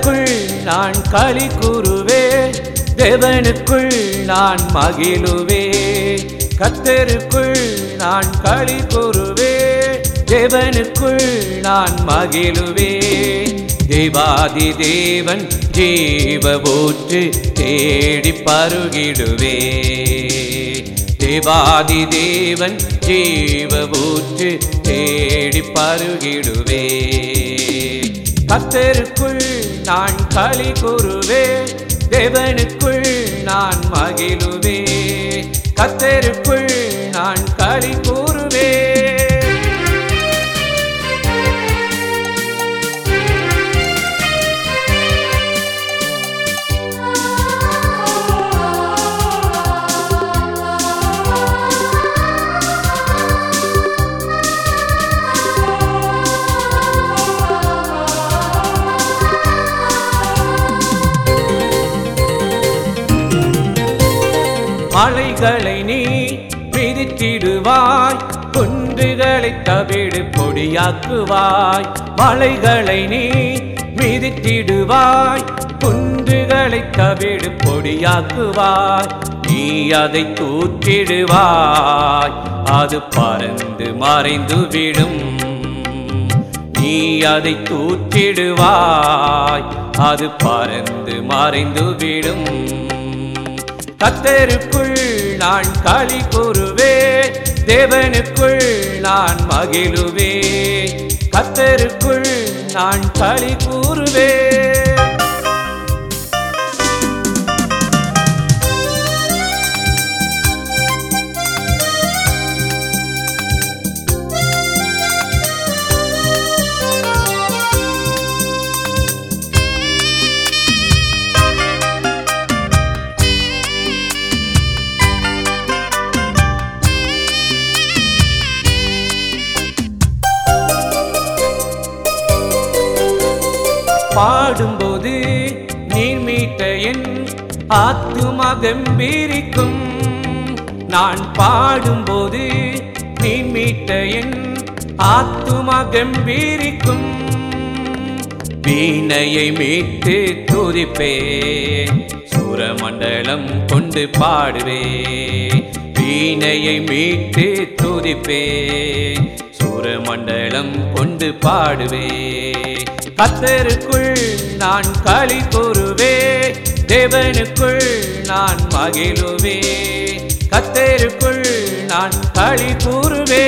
கத்தருக்குள் நான் களி கூறுவே தேவனுக்குள் நான் மகிழுவே கத்தருக்குள் நான் களி கூறுவே தேவனுக்குள் நான் மகிழுவே தேவாதி தேவன் ஜீவ ஊற்று தேடி பருகிடுவே தேவாதி தேவன் ஜீவ ஊற்று தேடி பருகிடுவே கத்தருக்குள் நான் களி கூறுவே தேவனுக்குள் நான் மகிழுவே கத்தருக்குள் நான் களி கூறுவே மலைகளை நீ மிதித்திடுவாய் குன்றுகளை தவிடு பொடியாக்குவாய் மலைகளை நீ மிதித்திடுவாய் குன்றுகளை தவிடு பொடியாக்குவாய் நீ அதை தூற்றிடுவாய் அது பறந்து மறைந்து விடும் நீ அதை தூற்றிடுவாய் அது பறந்து மறைந்து விடும் கத்தருக்குள் நான் களி கூறுவே தேவனுக்குள் நான் மகிழுவே கத்தருக்குள் நான் களி கூறுவே பாடும்போது நீர் மீட்ட என் ஆத்துமா கம்பீரிக்கும் நான் பாடும்போது நீர் மீட்ட என் ஆத்துமா கம்பீரிக்கும் வீணையை மீட்டு துதிப்பேன் சுரமண்டலம் கொண்டு பாடுவே வீணையை மீட்டு துதிப்பேன் சுரமண்டலம் கொண்டு பாடுவே கத்தருக்குள் நான் களி கூறுவே தேவனுக்குள் நான் மகிழுவே கத்தருக்குள் நான் களி கூறுவே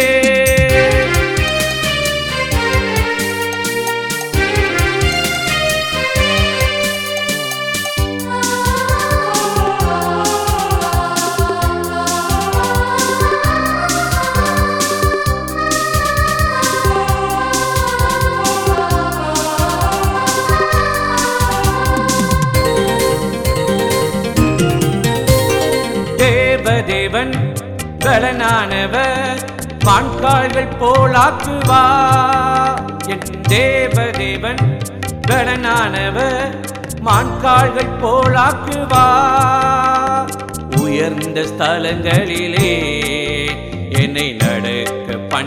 தேவதேவன் பலனானவர் மான்கால்கள் போலாக்குவா என் தேவதேவன் பலனானவர் மான்கால்கள் போலாக்குவா உயர்ந்த ஸ்தலங்களிலே என்னை நடக்க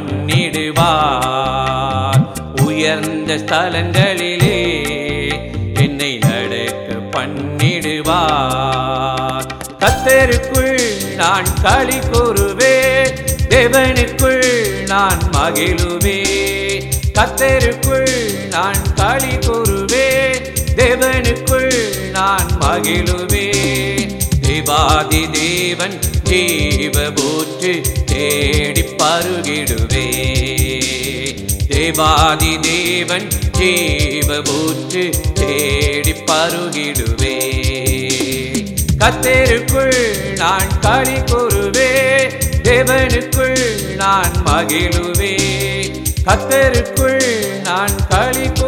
பண்ணிடுவார் உயர்ந்த ஸ்தலங்களிலே என்னை நடக்க பண்ணிடுவார் கத்தருக்குள் நான் களி கூறுவே தேவனுக்குள் நான் மகிழுவே கத்தருக்குள் நான் களி கூறுவே தேவனுக்குள் நான் மகிழுவே தேவாதி தேவன் ஜீவ பூற்று தேடி பருகிடுவே தேவாதி தேவன் ஜீவ பூற்று தேடி பருகிடுவே கத்தருக்குள் நான் களி கூறுவே தேவனுக்குள் நான் மகிழுவே கத்தருக்குள் நான் களி கூ